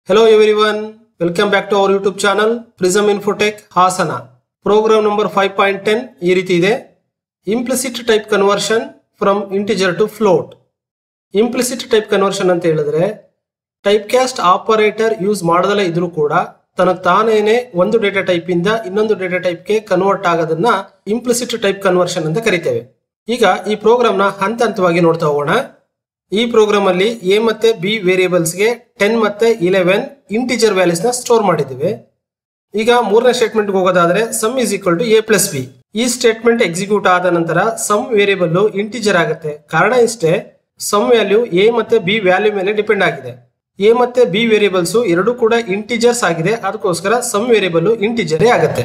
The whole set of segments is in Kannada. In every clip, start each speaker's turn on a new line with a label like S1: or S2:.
S1: Hello everyone, welcome back to our YouTube channel Prism Infotech Hassan program number five point ten ಈ ರೀತಿ ಇದೆ implicit type conversion from integer to float implicit type conversion ಅಂತ ಹೇಳಿದ್ರೆ ಟೈಪ್ ಕ್ಯಾಸ್ಟ್ ಆಪರೇಟರ್ ಯೂಸ್ ಮಾಡದಲ್ಲೇ ಇದ್ರೂ ಕೂಡ ತನಗೆ ತಾನೇನೆ ಒಂದು ಡೇಟಾ ಟೈಪ್ ಇಂದ ಇನ್ನೊಂದು ಡೇಟಾ ಟೈಪ್ಗೆ ಕನ್ವರ್ಟ್ ಆಗೋದನ್ನ ಇಂಪ್ಲಿಸಿಟ್ ಟೈಪ್ ಕನ್ವರ್ಷನ್ ಅಂತ ಕರಿತೇವೆ ಈಗ ಈ ಪ್ರೋಗ್ರಾಮ್ ನ ಹಂತ ಹಂತವಾಗಿ ನೋಡ್ತಾ ಹೋಗೋಣ ಈ ಪ್ರೋಗ್ರಾಮ್ ಅಲ್ಲಿ ಎ ಮತ್ತೆ ಬಿ ವೇರಿಯೇಬಲ್ಸ್ ಗೆ ಟೆನ್ ಮತ್ತೆ ಇಲೆವೆನ್ ಇಂಟಿಜರ್ ವ್ಯಾಲ್ಯೂಸ್ ನ ಸ್ಟೋರ್ ಮಾಡಿದ್ದೀವಿ ಈಗ ಮೂರನೇ ಸ್ಟೇಟ್ಮೆಂಟ್ ಹೋಗೋದಾದ್ರೆ sum is equal to A plus B ಈ ಸ್ಟೇಟ್ಮೆಂಟ್ ಎಕ್ಸಿಕ್ಯೂಟ್ ಆದ ನಂತರ ಸಮ್ ವೇರಿಯಬಲ್ ಇಂಟಿಜರ್ ಆಗುತ್ತೆ ಕಾರಣ ಇಷ್ಟೇ ಸಮ್ ವ್ಯಾಲ್ಯೂ ಎ ಮತ್ತೆ ಬಿ ವ್ಯಾಲ್ಯೂ ಮೇಲೆ ಡಿಪೆಂಡ್ ಆಗಿದೆ ಎ ಮತ್ತೆ ಬಿ ವೇರಿಯಬಲ್ಸ್ ಎರಡು ಕೂಡ ಇಂಟಿಜರ್ಸ್ ಆಗಿದೆ ಅದಕ್ಕೋಸ್ಕರ ಸಮ್ ವೇರಿಯಬಲ್ ಇಂಟಿಜರೇ ಆಗುತ್ತೆ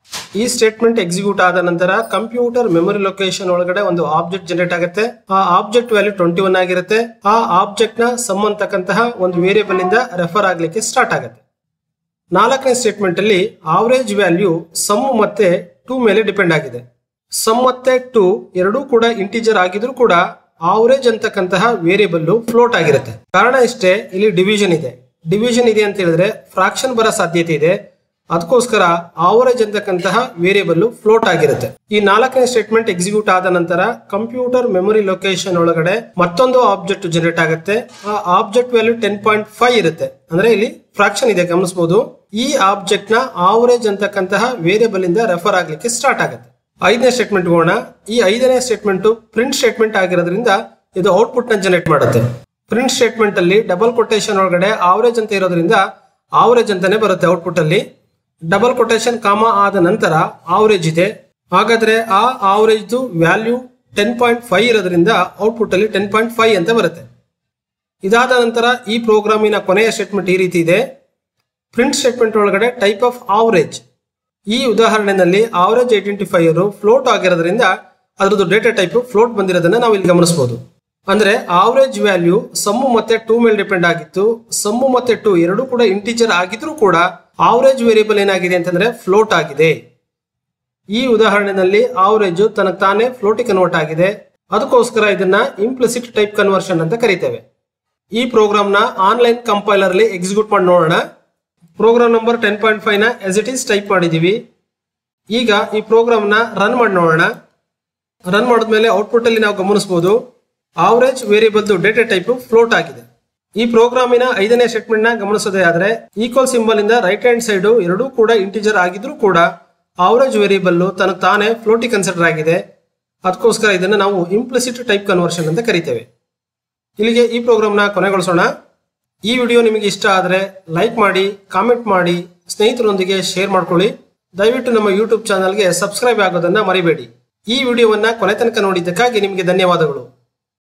S1: ಈ ಸ್ಟೇಟ್ಮೆಂಟ್ ಎಕ್ಸಿಕ್ಯೂಟ್ ಆದ ನಂತರ ಕಂಪ್ಯೂಟರ್ ಮೆಮೊರಿ ಲೊಕೇಶನ್ ಒಳಗಡೆ ಒಂದು ಆಬ್ಜೆಕ್ಟ್ ಜನರೇಟ್ ಆಗುತ್ತೆ ಆ ಆಬ್ಜೆಕ್ಟ್ ವ್ಯಾಲ್ಯೂ ಟ್ವೆಂಟಿ ಒನ್ ಆಗಿರುತ್ತೆ ಆ ಆಬ್ಜೆಕ್ಟ್ ನ ಸಮ್ ಅಂತಕ್ಕಂತಹ ಒಂದು ವೇರಿಯಬಲ್ ಇಂದ ರೆಫರ್ ಆಗ್ಲಿಕ್ಕೆ ಸ್ಟಾರ್ಟ್ ಆಗುತ್ತೆ ನಾಲ್ಕನೇ ಸ್ಟೇಟ್ಮೆಂಟ್ ಅಲ್ಲಿ ಆವರೇಜ್ ವ್ಯಾಲ್ಯೂ ಸಮ್ ಮತ್ತೆ ಟೂ ಮೇಲೆ ಡಿಪೆಂಡ್ ಆಗಿದೆ ಸಮ್ ಮತ್ತೆ ಟೂ ಎರಡೂ ಕೂಡ ಇಂಟಿಜರ್ ಆಗಿದ್ರು ಕೂಡ ಆವರೇಜ್ ಅಂತಕ್ಕಂತಹ ವೇರಿಯಬಲ್ ಫ್ಲೋಟ್ ಆಗಿರುತ್ತೆ ಕಾರಣ ಇಷ್ಟೇ ಇಲ್ಲಿ ಡಿವಿಷನ್ ಇದೆ ಡಿವಿಷನ್ ಇದೆ ಅಂತ ಹೇಳಿದ್ರೆ ಫ್ರಾಕ್ಷನ್ ಬರೋ ಸಾಧ್ಯತೆ ಇದೆ ಅದಕ್ಕೋಸ್ಕರ ಆವರೇಜ್ ಅಂತಕ್ಕಂತಹ ವೇರಿಯಬಲ್ ಫ್ಲೋಟ್ ಆಗಿರುತ್ತೆ ಈ ನಾಲ್ಕನೇ ಸ್ಟೇಟ್ಮೆಂಟ್ ಎಕ್ಸಿಕ್ಯೂಟ್ ಆದ ನಂತರ ಕಂಪ್ಯೂಟರ್ ಮೆಮೊರಿ ಲೊಕೇಶನ್ ಒಳಗಡೆ ಮತ್ತೊಂದು ಆಬ್ಜೆಕ್ಟ್ ಜನರೇಟ್ ಆಗುತ್ತೆ ಆ object value ten point five ಇರುತ್ತೆ ಅಂದ್ರೆ ಇಲ್ಲಿ ಫ್ರಾಕ್ಷನ್ ಇದೆ ಗಮನಿಸಬಹುದು ಈ ಆಬ್ಜೆಕ್ಟ್ ನ ಆವರೇಜ್ ಅಂತಕ್ಕಂತಹ ವೇರಿಯಬಲ್ ಇಂದ ರೆಫರ್ ಆಗ್ಲಿಕ್ಕೆ ಸ್ಟಾರ್ಟ್ ಆಗುತ್ತೆ ಐದನೇ ಸ್ಟೇಟ್ಮೆಂಟ್ ಹೋಗೋಣ ಈ ಐದನೇ ಸ್ಟೇಟ್ಮೆಂಟ್ ಪ್ರಿಂಟ್ ಸ್ಟೇಟ್ಮೆಂಟ್ ಆಗಿರೋದ್ರಿಂದ ಇದು ಔಟ್ಪುಟ್ ನ ಜನರೇಟ್ ಮಾಡುತ್ತೆ ಪ್ರಿಂಟ್ ಸ್ಟೇಟ್ಮೆಂಟ್ ಅಲ್ಲಿ ಡಬಲ್ ಕೊಟೇಶನ್ ಒಳಗಡೆ ಆವರೇಜ್ ಅಂತ ಇರೋದ್ರಿಂದ ಆವರೇಜ್ ಅಂತಾನೆ ಬರುತ್ತೆ ಔಟ್ಪುಟ್ ಅಲ್ಲಿ ಡಬಲ್ ಕೊಟೇಶನ್ ಕಾಮ ಆದ ನಂತರ ಆವರೇಜ್ ಇದೆ ಹಾಗಾದ್ರೆ ಆ average value ten point five ಇರೋದ್ರಿಂದ ಔಟ್ಪುಟ್ ಅಲ್ಲಿ ಟೆನ್ ಪಾಯಿಂಟ್ ಫೈವ್ ಅಂತ ಬರುತ್ತೆ ಇದಾದ ನಂತರ ಈ ಪ್ರೋಗ್ರಾಮಿನ ಕೊನೆಯ ಸ್ಟೇಟ್ಮೆಂಟ್ ಈ ರೀತಿ ಇದೆ ಪ್ರಿಂಟ್ ಸ್ಟೇಟ್ಮೆಂಟ್ ಒಳಗಡೆ ಟೈಪ್ ಆಫ್ ಆವರೇಜ್ ಈ ಉದಾಹರಣೆಯಲ್ಲಿ ಆವರೇಜ್ ಐಡೆಂಟಿಫೈಯರ್ ಫ್ಲೋಟ್ ಆಗಿರೋದ್ರಿಂದ ಅದ್ರದ್ದು ಡೇಟಾ ಟೈಪ್ ಫ್ಲೋಟ್ ಬಂದಿರೋದನ್ನ ನಾವು ಇಲ್ಲಿ ಗಮನಿಸಬಹುದು ಅಂದ್ರೆ ಆವರೇಜ್ ವ್ಯಾಲ್ಯೂ ಸಮ್ಮು ಮತ್ತೆ ಟೂ ಮೇಲೆ ಡಿಪೆಂಡ್ ಆಗಿತ್ತು ಸಮ್ಮು ಮತ್ತೆ ಟೂ ಎರಡೂ ಕೂಡ ಇಂಟಿಜರ್ ಆಗಿದ್ರೂ ಕೂಡ ಆವರೇಜ್ ವೇರಿಯಬಲ್ ಏನಾಗಿದೆ ಅಂತಂದ್ರೆ ಫ್ಲೋಟ್ ಆಗಿದೆ ಈ ಉದಾಹರಣೆಯಲ್ಲಿ ಆವರೇಜ್ ತನಗೆ ತಾನೇ ಫ್ಲೋಟಿ ಕನ್ವರ್ಟ್ ಆಗಿದೆ ಅದಕ್ಕೋಸ್ಕರ ಇದನ್ನ ಇಂಪ್ಲಿಸಿಟ್ ಟೈಪ್ ಕನ್ವರ್ಷನ್ ಅಂತ ಕರಿತೇವೆ ಈ ಪ್ರೋಗ್ರಾಮ್ ನ ಆನ್ಲೈನ್ ಕಂಪೈಲರ್ ಅಲ್ಲಿ ಎಕ್ಸಿಕ್ಯೂಟ್ ಮಾಡಿ ನೋಡೋಣ program number ten point five ನ ಎಸ್ ಇಟ್ ಈಸ್ ಟೈಪ್ ಮಾಡಿದೀವಿ ಈಗ ಈ ಪ್ರೋಗ್ರಾಮ್ ನ ರನ್ ಮಾಡಿ ನೋಡೋಣ ರನ್ ಮಾಡಿದ್ಮೇಲೆ ಔಟ್ಪುಟ್ ಅಲ್ಲಿ ನಾವು ಗಮನಿಸಬಹುದು average variable data type float ಆಗಿದೆ ಈ ಪ್ರೋಗ್ರಾಮಿನ ಐದನೇ ಸ್ಟೇಟ್ಮೆಂಟ್ ನ ಗಮನಿಸೋದೇ ಆದ್ರೆ ಈಕ್ವಲ್ ಸಿಂಬಲ್ ಇಂದ ರೈಟ್ ಹ್ಯಾಂಡ್ ಸೈಡ್ ಎರಡೂ ಕೂಡ ಇಂಟಿಜರ್ ಆಗಿದ್ರು ಕೂಡ ಆವರೇಜ್ ವೇರಿಯಬಲ್ ತನಗೆ ತಾನೇ ಫ್ಲೋಟಿ ಕನ್ಸಿಡರ್ ಆಗಿದೆ ಅದಕ್ಕೋಸ್ಕರ ಇದನ್ನ ನಾವು ಇಂಪ್ಲಿಸಿಟ್ ಟೈಪ್ ಕನ್ವರ್ಷನ್ ಅಂತ ಕರಿತೇವೆ ಇಲ್ಲಿಗೆ ಈ ಪ್ರೋಗ್ರಾಮ್ನ ಕೊನೆಗೊಳಿಸೋಣ ಈ ವಿಡಿಯೋ ನಿಮಗೆ ಇಷ್ಟ ಆದರೆ ಲೈಕ್ ಮಾಡಿ ಕಾಮೆಂಟ್ ಮಾಡಿ ಸ್ನೇಹಿತರೊಂದಿಗೆ ಶೇರ್ ಮಾಡ್ಕೊಳ್ಳಿ ದಯವಿಟ್ಟು ನಮ್ಮ ಯೂಟ್ಯೂಬ್ ಚಾನಲ್ಗೆ ಸಬ್ಸ್ಕ್ರೈಬ್ ಆಗೋದನ್ನ ಮರಿಬೇಡಿ ಈ ವಿಡಿಯೋವನ್ನ ಕೊನೆ ತನಕ ನೋಡಿದ್ದಕ್ಕಾಗಿ ನಿಮಗೆ ಧನ್ಯವಾದಗಳು